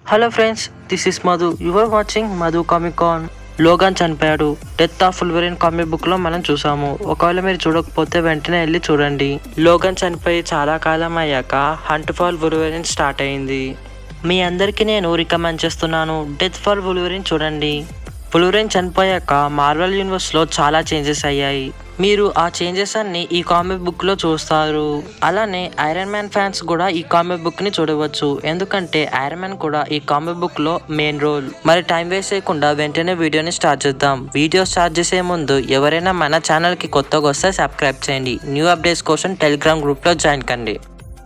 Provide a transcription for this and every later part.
Hello friends this is Madhu your watching Madhu comic కాన్ Logan చనిపోయాడు death of Wolverine comic book లో మనం చూసాము ఒకవేళ మీరు చూడకపోతే వెంటనే వెళ్ళి చూడండి లోగన్ చనిపోయి చాలా కాలం అయ్యాక హంట్ ఫాల్ వుల్వరిన్ స్టార్ట్ అయింది మీ అందరికీ నేను రికమెండ్ చేస్తున్నాను డెత్ ఫాల్ వుల్వరిన్ చూడండి వుల్వరిన్ చనిపోయాక మార్వెల్ యూనివర్స్ లో చాలా చేంజెస్ అయ్యాయి మీరు ఆ చేంజెస్ అన్ని ఈ కామిక్ బుక్ లో చూస్తారు అలానే ఐరన్ మ్యాన్ ఫ్యాన్స్ కూడా ఈ కామిక్ బుక్ ని చూడవచ్చు ఎందుకంటే ఐరన్ మ్యాన్ కూడా ఈ కామిక్ బుక్ లో మెయిన్ రోల్ మరి టైం వేస్ట్ చేయకుండా వెంటనే వీడియోని స్టార్ట్ చేద్దాం వీడియో స్టార్ట్ చేసే ముందు ఎవరైనా మన ఛానల్ కి కొత్తగా వస్తే సబ్స్క్రైబ్ చేయండి న్యూ అప్డేట్స్ కోసం టెలిగ్రామ్ గ్రూప్ లో జాయిన్ కండి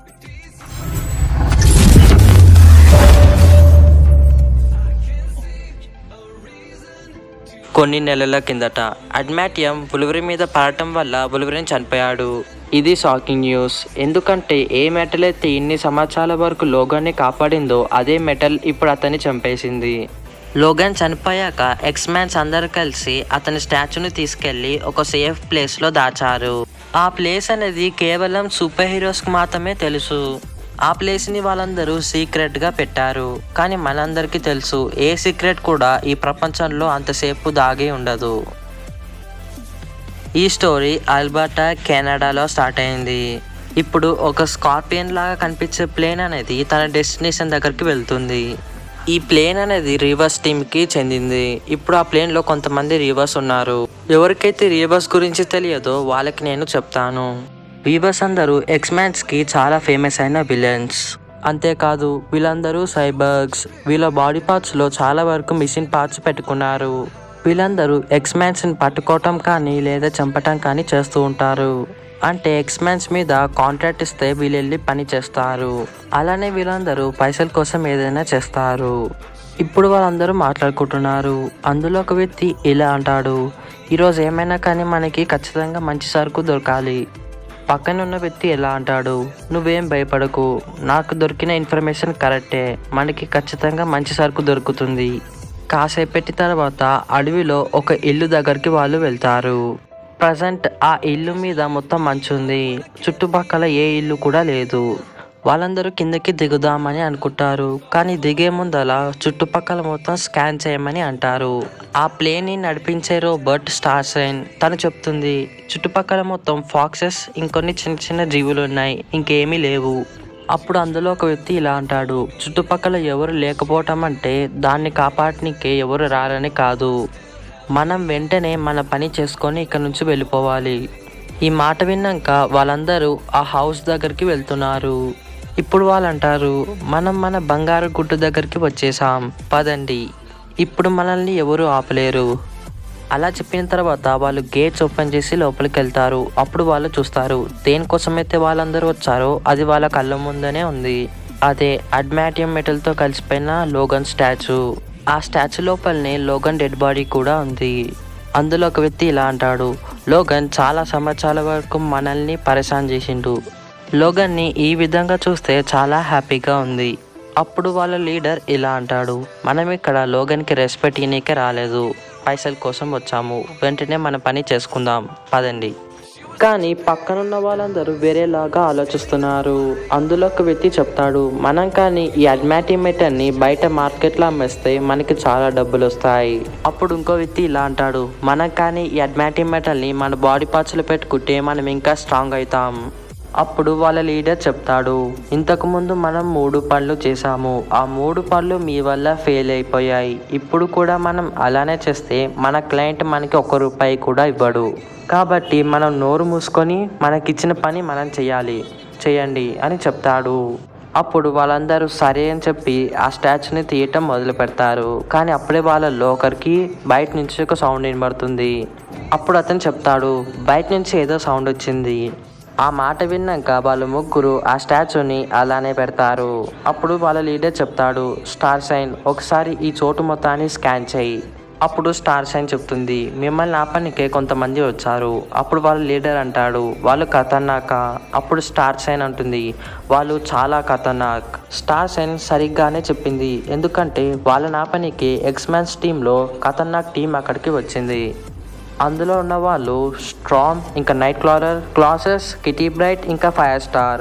కొన్ని నెలల కిందట అడ్మాటియం బులివరి మీద పడటం వల్ల బులివరిని చనిపోయాడు ఇది షాకింగ్ న్యూస్ ఎందుకంటే ఏ మెటల్ అయితే ఇన్ని సంవత్సరాల వరకు లోగాన్ని కాపాడిందో అదే మెటల్ ఇప్పుడు అతన్ని చంపేసింది లోగన్ చనిపోయాక ఎక్స్ మ్యాన్స్ అందరు కలిసి అతని స్టాచ్యూని తీసుకెళ్లి ఒక సేఫ్ ప్లేస్ లో దాచారు ఆ ప్లేస్ అనేది కేవలం సూపర్ హీరోస్ కి మాత్రమే తెలుసు ఆ ప్లేస్ ని వాళ్ళందరూ సీక్రెట్ గా పెట్టారు కానీ మనందరికీ తెలుసు ఏ సీక్రెట్ కూడా ఈ ప్రపంచంలో అంతసేపు దాగి ఉండదు ఈ స్టోరీ ఆల్బర్టా కెనడాలో స్టార్ట్ అయింది ఇప్పుడు ఒక స్కార్పియన్ లాగా కనిపించే ప్లేన్ అనేది తన డెస్టినేషన్ దగ్గరికి వెళ్తుంది ఈ ప్లేన్ అనేది రీవర్స్ టీమ్ కి చెందింది ఇప్పుడు ఆ ప్లేన్ లో కొంతమంది రీవర్స్ ఉన్నారు ఎవరికైతే రీవర్స్ గురించి తెలియదో వాళ్ళకి నేను చెప్తాను రీవర్స్ అందరూ ఎక్స్మాన్స్ కి చాలా ఫేమస్ అయిన విలన్స్ అంతేకాదు వీళ్ళందరూ సైబర్గ్స్ వీళ్ళ బాడీ పార్ట్స్ లో చాలా వరకు మిషన్ పార్ట్స్ పెట్టుకున్నారు వీళ్ళందరూ ఎక్స్మాన్స్ ని పట్టుకోవటం కానీ లేదా చంపటం కానీ చేస్తూ ఉంటారు అంటే ఎక్స్మాన్స్ మీద కాంట్రాక్ట్ ఇస్తే వీళ్ళు వెళ్ళి పని చేస్తారు అలానే వీళ్ళందరూ పైసల కోసం ఏదైనా చేస్తారు ఇప్పుడు వాళ్ళందరూ మాట్లాడుకుంటున్నారు అందులో ఒక వ్యక్తి ఇలా అంటాడు ఈరోజు ఏమైనా కానీ మనకి ఖచ్చితంగా మంచి సరుకు దొరకాలి పక్కన ఉన్న వ్యక్తి ఎలా అంటాడు నువ్వేం భయపడకు నాకు దొరికిన ఇన్ఫర్మేషన్ కరెక్టే మనకి ఖచ్చితంగా మంచి సరుకు దొరుకుతుంది కాసేపటి తర్వాత అడవిలో ఒక ఇల్లు దగ్గరికి వాళ్ళు వెళ్తారు ప్రజెంట్ ఆ ఇల్లు మీద మొత్తం మంచు ఉంది చుట్టుపక్కల ఏ ఇల్లు కూడా లేదు వాళ్ళందరూ కిందకి దిగుదామని అనుకుంటారు కానీ దిగే ముందల చుట్టుపక్కల మొత్తం స్కాన్ చేయమని అంటారు ఆ ప్లేన్ ని నడిపించే రోబోట్ స్టార్ సైన్ తను చెప్తుంది చుట్టుపక్కల మొత్తం ఫాక్సెస్ ఇంకొన్ని చిన్న చిన్న జీవులు ఉన్నాయి ఇంకేమీ లేవు అప్పుడు అందులో ఒక వ్యక్తి ఇలా అంటాడు చుట్టుపక్కల ఎవరు లేకపోవటం అంటే దాన్ని కాపాడనికే ఎవరు రారని కాదు మనం వెంటనే మన పని చేసుకొని ఇక్కడ నుంచి వెళ్ళిపోవాలి ఈ మాట విన్నాక వాళ్ళందరూ ఆ హౌస్ దగ్గరికి వెళ్తున్నారు ఇప్పుడు వాళ్ళు అంటారు మనం మన బంగారు గుడ్డు దగ్గరికి వచ్చేసాం పదండి ఇప్పుడు మనల్ని ఎవరు ఆపలేరు అలా చెప్పిన తర్వాత వాళ్ళు గేట్స్ ఓపెన్ చేసి లోపలికి వెళ్తారు అప్పుడు వాళ్ళు చూస్తారు దేనికోసమైతే వాళ్ళందరూ వచ్చారో అది వాళ్ళ కళ్ళ ముందనే ఉంది అదే అడ్మాటియం మెటల్తో కలిసిపోయిన లోగన్ స్టాచ్యూ ఆ స్టాచ్యూ లోపలనే లోగన్ డెడ్ బాడీ కూడా ఉంది అందులో ఒక వ్యక్తి ఇలా అంటాడు లోగన్ చాలా సంవత్సరాల వరకు మనల్ని పరేషాన్ చేసిండు లోగన్ని ఈ విధంగా చూస్తే చాలా హ్యాపీగా ఉంది అప్పుడు వాళ్ళ లీడర్ ఇలా అంటాడు మనం ఇక్కడ లోగన్కి రెస్పెక్ట్ ఇయనీకే రాలేదు పైసల కోసం వచ్చాము వెంటనే మన పని చేసుకుందాం పదండి కానీ పక్కనున్న వాళ్ళందరూ వేరేలాగా ఆలోచిస్తున్నారు అందులో ఒక వ్యక్తి చెప్తాడు మనం కానీ ఈ అడ్మాటిమేటర్ని బయట మార్కెట్లో అమ్మేస్తే మనకి చాలా డబ్బులు వస్తాయి అప్పుడు ఇంకో వ్యక్తి ఇలా అంటాడు మనం కానీ ఈ అడ్మాటిమేటర్ని మన బాడీ పార్ట్స్లో పెట్టుకుంటే మనం ఇంకా స్ట్రాంగ్ అవుతాం అప్పుడు వాళ్ళ లీడర్ చెప్తాడు ఇంతకు ముందు మనం మూడు పనులు చేశాము ఆ మూడు పనులు మీ వల్ల ఫెయిల్ అయిపోయాయి ఇప్పుడు కూడా మనం అలానే చేస్తే మన క్లయింట్ మనకి ఒక్క రూపాయి కూడా ఇవ్వడు కాబట్టి మనం నోరు మూసుకొని మనకిచ్చిన పని మనం చేయాలి చేయండి అని చెప్తాడు అప్పుడు వాళ్ళందరూ సరే అని చెప్పి ఆ స్టాచ్యూని తీయటం మొదలు పెడతారు కానీ అప్పుడే వాళ్ళల్లో ఒకరికి బయట నుంచి ఒక సౌండ్ వినబడుతుంది అప్పుడు అతను చెప్తాడు బయట నుంచి ఏదో సౌండ్ వచ్చింది ఆ మాట విన్నాక వాళ్ళు ముగ్గురు ఆ స్టాచ్యూని అలానే పెడతారు అప్పుడు వాళ్ళ లీడర్ చెప్తాడు స్టార్ సైన్ ఒకసారి ఈ చోటు మొత్తాన్ని స్కాన్ చేయి అప్పుడు స్టార్ సైన్ చెప్తుంది మిమ్మల్ని ఆపనికే కొంతమంది వచ్చారు అప్పుడు వాళ్ళ లీడర్ అంటాడు వాళ్ళు ఖతర్నాక అప్పుడు స్టార్ సైన్ అంటుంది వాళ్ళు చాలా ఖతర్నాక్ స్టార్ సైన్ సరిగ్గానే చెప్పింది ఎందుకంటే వాళ్ళని ఆపనికి ఎక్స్మాన్స్ టీంలో ఖతర్నాక్ టీం అక్కడికి వచ్చింది అందులో ఉన్న వాళ్ళు స్ట్రామ్ ఇంకా Nightcrawler Colossus Kitty Pryde ఇంకా ఫైర్ స్టార్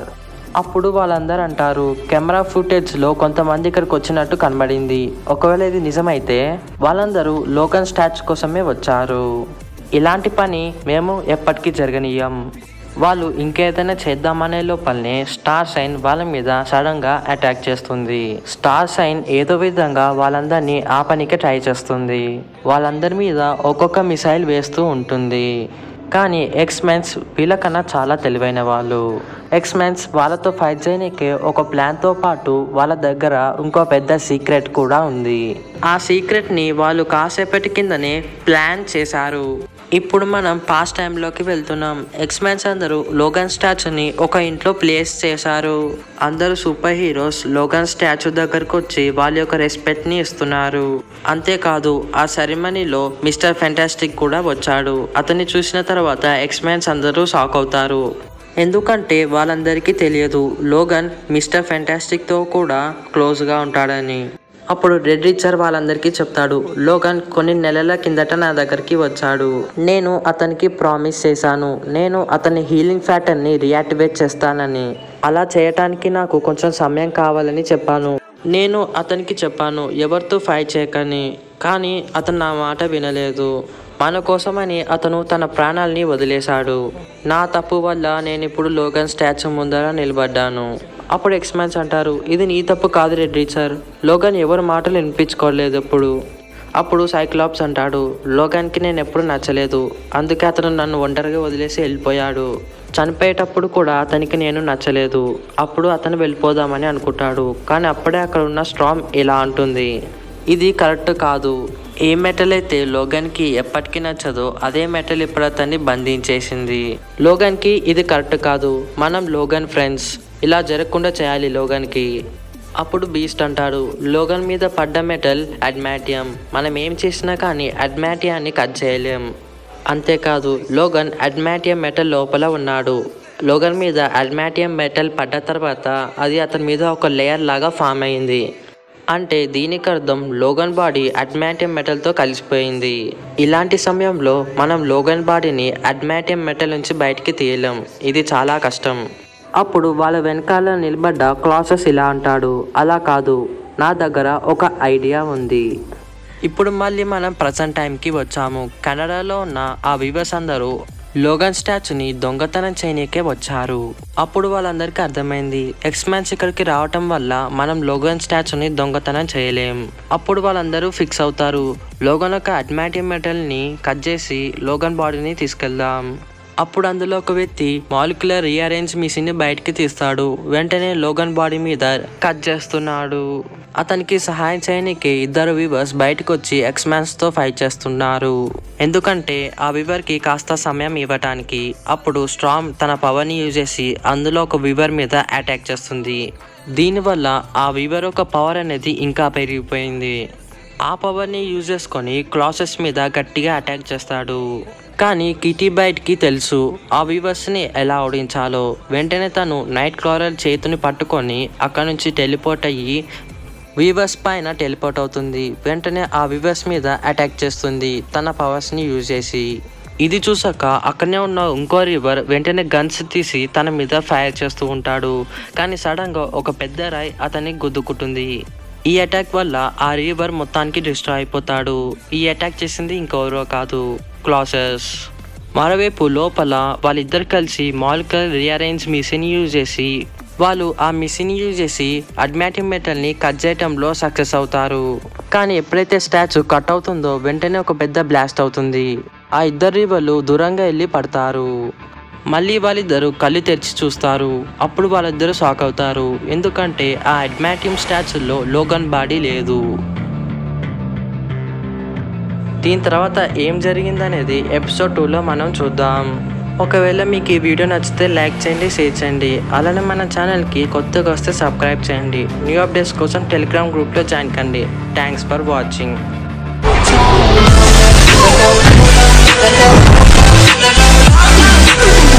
అప్పుడు వాళ్ళందరూ అంటారు కెమెరా ఫుటేజ్లో కొంతమంది ఇక్కడికి వచ్చినట్టు కనబడింది ఒకవేళ ఇది నిజమైతే వాళ్ళందరూ లోకన్ స్టాచ్యూ కోసమే వచ్చారు ఇలాంటి పని మేము ఎప్పటికీ జరగనీయం వాళ్ళు ఇంకేదైనా చేద్దామనే లోపలనే స్టార్ సైన్ వాళ్ళ మీద సడన్ గా అటాక్ చేస్తుంది స్టార్ సైన్ ఏదో విధంగా వాళ్ళందరినీ ఆపనికి ట్రై చేస్తుంది వాళ్ళందరి మీద ఒక్కొక్క మిసైల్ వేస్తూ ఉంటుంది కానీ ఎక్స్మెన్స్ వీళ్ళకన్నా చాలా తెలివైన వాళ్ళు ఎక్స్మెన్స్ వాళ్ళతో ఫైట్ చేయడానికి ఒక ప్లాన్తో పాటు వాళ్ళ దగ్గర ఇంకో పెద్ద సీక్రెట్ కూడా ఉంది ఆ సీక్రెట్ని వాళ్ళు కాసేపటి కిందనే ప్లాన్ చేశారు ఇప్పుడు మనం పాస్ట్ టైంలోకి వెళ్తున్నాం ఎక్స్మెన్స్ అందరూ లోగన్ స్టాచ్యూని ఒక ఇంట్లో ప్లేస్ చేశారు అందరూ సూపర్ హీరోస్ లోగన్ స్టాచ్యూ దగ్గరకు వచ్చి వాళ్ళ యొక్క రెస్పెక్ట్ని ఇస్తున్నారు అంతేకాదు ఆ సెరమనీలో మిస్టర్ ఫెంటాస్టిక్ కూడా వచ్చాడు అతన్ని చూసిన తర్వాత ఎక్స్మెన్స్ అందరూ షాక్ అవుతారు ఎందుకంటే వాళ్ళందరికీ తెలియదు లోగన్ మిస్టర్ ఫెంటాస్టిక్తో కూడా క్లోజ్గా ఉంటాడని అప్పుడు రెడ్ రిచర్ వాళ్ళందరికీ చెప్తాడు లోగన్ కొన్ని నెలల కిందట నా దగ్గరికి వచ్చాడు నేను అతనికి ప్రామిస్ చేశాను నేను అతని హీలింగ్ ఫ్యాటర్ని రియాక్టివేట్ చేస్తానని అలా చేయటానికి నాకు కొంచెం సమయం కావాలని చెప్పాను నేను అతనికి చెప్పాను ఎవరితో ఫైట్ చేయకని కానీ అతను నా మాట వినలేదు మన కోసమని అతను తన ప్రాణాల్ని వదిలేశాడు నా తప్పు వల్ల నేను ఇప్పుడు లోగన్ స్టాచ్యూ ముందర నిలబడ్డాను అప్పుడు ఎక్స్మెన్స్ అంటారు ఇది నీ తప్పు కాదు రెడ్ రీచర్ లోగన్ ఎవరి మాటలు వినిపించుకోలేదు ఎప్పుడు అప్పుడు సైక్లాప్స్ అంటాడు లోగాన్కి నేను ఎప్పుడు నచ్చలేదు అందుకే అతను నన్ను ఒంటరిగా వదిలేసి వెళ్ళిపోయాడు చనిపోయేటప్పుడు కూడా అతనికి నేను నచ్చలేదు అప్పుడు అతను వెళ్ళిపోదామని అనుకుంటాడు కానీ అప్పుడే అక్కడ ఉన్న స్ట్రామ్ ఇలా అంటుంది ఇది కరెక్ట్ కాదు ఏ మెటల్ అయితే లోగన్కి ఎప్పటికీ నచ్చదో అదే మెటల్ ఇప్పుడు అతన్ని బంధించేసింది లోగన్కి ఇది కరెక్ట్ కాదు మనం లోగన్ ఫ్రెండ్స్ ఇలా జరగకుండా చేయాలి లోగన్కి అప్పుడు బీస్ట్ అంటాడు లోగన్ మీద పడ్డ మెటల్ అడ్మాటియం మనం ఏం చేసినా కానీ అడ్మాటియాన్ని కట్ చేయలేం అంతేకాదు లోగన్ అడ్మాటియం మెటల్ లోపల ఉన్నాడు లోగన్ మీద అడ్మాటియం మెటల్ పడ్డ తర్వాత అది అతని మీద ఒక లేయర్ లాగా ఫామ్ అయింది అంటే దీనికి అర్థం లోగన్ బాడీ అడ్మాటియం మెటల్తో కలిసిపోయింది ఇలాంటి సమయంలో మనం లోగన్ బాడీని అడ్మాటియం మెటల్ నుంచి బయటికి తీయలేం ఇది చాలా కష్టం అప్పుడు వాళ్ళ వెనకాల నిలబడ్డ క్లాసెస్ ఇలా అంటాడు అలా కాదు నా దగ్గర ఒక ఐడియా ఉంది ఇప్పుడు మళ్ళీ మనం ప్రజెంట్ టైంకి వచ్చాము కెనడాలో ఉన్న ఆ వివర్స్ అందరూ లోగన్ స్టాచ్యూని దొంగతనం చేయనీకే వచ్చారు అప్పుడు వాళ్ళందరికీ అర్థమైంది ఎక్స్మాన్స్ ఇక్కడికి రావటం వల్ల మనం లోగన్ స్టాచ్యూని దొంగతనం చేయలేం అప్పుడు వాళ్ళందరూ ఫిక్స్ అవుతారు లోగన్ యొక్క అడ్మాటియం మెటల్ని కట్ చేసి లోగన్ బాడీని తీసుకెళ్దాం అప్పుడు అందులో ఒక వ్యక్తి మాలిక్యులర్ రీఅరేంజ్ మిషన్ ని బయటికి తీస్తాడు వెంటనే లోగన్ బాడీ మీద కట్ చేస్తున్నాడు అతనికి సహాయం చేయడానికి ఇద్దరు వివర్స్ బయటకు వచ్చి ఎక్స్మాన్స్ తో ఫైట్ చేస్తున్నారు ఎందుకంటే ఆ వివర్ కి కాస్త సమయం ఇవ్వటానికి అప్పుడు స్ట్రామ్ తన పవర్ ని యూజ్ చేసి అందులో ఒక వివర్ మీద అటాక్ చేస్తుంది దీనివల్ల ఆ వివర్ యొక్క పవర్ అనేది ఇంకా పెరిగిపోయింది ఆ పవర్ని యూజ్ చేసుకొని క్లాసెస్ మీద గట్టిగా అటాక్ చేస్తాడు కానీ కిటీ బైట్కి తెలుసు ఆ వీవర్స్ని ఎలా ఓడించాలో వెంటనే తను నైట్ క్లారల్ చేతిని పట్టుకొని అక్కడ నుంచి టెలిపోర్ట్ అయ్యి వీవర్స్ పైన టెలిపోర్ట్ అవుతుంది వెంటనే ఆ వీవర్స్ మీద అటాక్ చేస్తుంది తన పవర్స్ని యూజ్ చేసి ఇది చూసాక అక్కడనే ఉన్న ఇంకో రివర్ వెంటనే గన్స్ తీసి తన మీద ఫైర్ చేస్తూ ఉంటాడు కానీ సడన్గా ఒక పెద్ద రాయి అతన్ని గుద్దుకుంటుంది ఈ అటాక్ వల్ల ఆ రివర్ మొత్తానికి డిస్ట్రాయ్ అయిపోతాడు ఈ అటాక్ చేసింది ఇంకెవరో కాదు క్లాసెస్ మరోవైపు లోపల వాళ్ళిద్దరు కలిసి మాలికల్ రీఅరేంజ్ మిషన్ యూజ్ చేసి వాళ్ళు ఆ మిషన్ యూజ్ చేసి అడ్మాటిక్ మెటల్ని కట్ చేయటంలో సక్సెస్ అవుతారు కానీ ఎప్పుడైతే స్టాచ్యూ కట్ అవుతుందో వెంటనే ఒక పెద్ద బ్లాస్ట్ అవుతుంది ఆ ఇద్దరు రివర్లు దూరంగా వెళ్ళి పడతారు మళ్ళీ వాళ్ళిద్దరు కళ్ళు తెరిచి చూస్తారు అప్పుడు వాళ్ళిద్దరూ షాక్ అవుతారు ఎందుకంటే ఆ అడ్మాటియం స్టాచ్యూలో లోగన్ బాడీ లేదు దీని తర్వాత ఏం జరిగిందనేది ఎపిసోడ్ టూలో మనం చూద్దాం ఒకవేళ మీకు ఈ వీడియో నచ్చితే లైక్ చేయండి షేర్ చేయండి అలానే మన ఛానల్కి కొత్తగా వస్తే సబ్స్క్రైబ్ చేయండి న్యూ అప్డేట్స్ కోసం టెలిగ్రామ్ గ్రూప్లో జాయిన్ కండి thanks for watching Thank you.